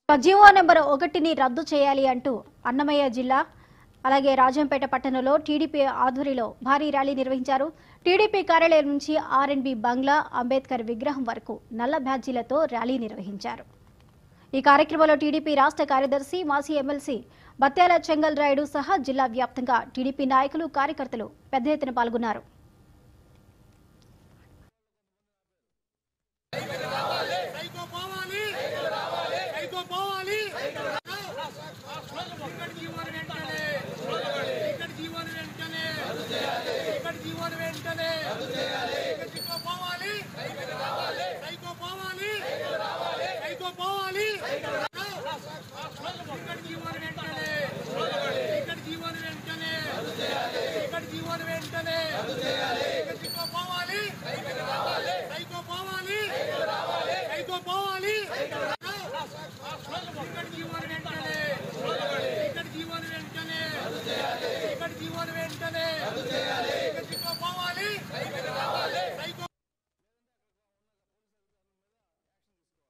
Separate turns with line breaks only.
GO number ఒకటిని రద్దు చేయాలి అంటూ అన్నమయ్య జిల్లా అలాగే రాజంపేట పట్టణంలో టీడీపీ ఆధ్వర్యంలో భారీ ర్యాలీ నిర్వహించారు టీడీపీ కార్యాలయం నుంచి ఆర్ఎన్బి బంగ్లా అంబేద్కర్ విగ్రహం వరకు నల్ల బ్యాడ్జీలతో ర్యాలీ నిర్వహించారు ఈ కార్యక్రమంలో టీడీపీ రాష్ట్ర కార్యదర్శి మాజీ ఎమ్మెల్సీ బత్యాల చెంగల్ రాయుడు సహా జిల్లా వ్యాప్తంగా టీడీపీ నాయకులు కార్యకర్తలు పెద్ద ఎత్తున పాల్గొన్నారు
సైకో పోవాలి సైకో పోవాలి ఇక్కడ జీవన వెంటనే ఇక్కడ జీవన వెంటనే ఇక్కడ జీవన వెంటనే సైకో పోవాలి సైకో పోవాలి సైకో పోవాలి ఇక్కడ జీవన వెంటనే ఇక్కడ జీవన వెంటనే ఇక్కడ జీవన వెంటనే సైకో పోవాలి సైకో పోవాలి సైకో పోవాలి ఇక్కడ జీవన వెంటనే ఇక్కడ జీవన వెంటనే ఇక్కడ జీవన వెంటనే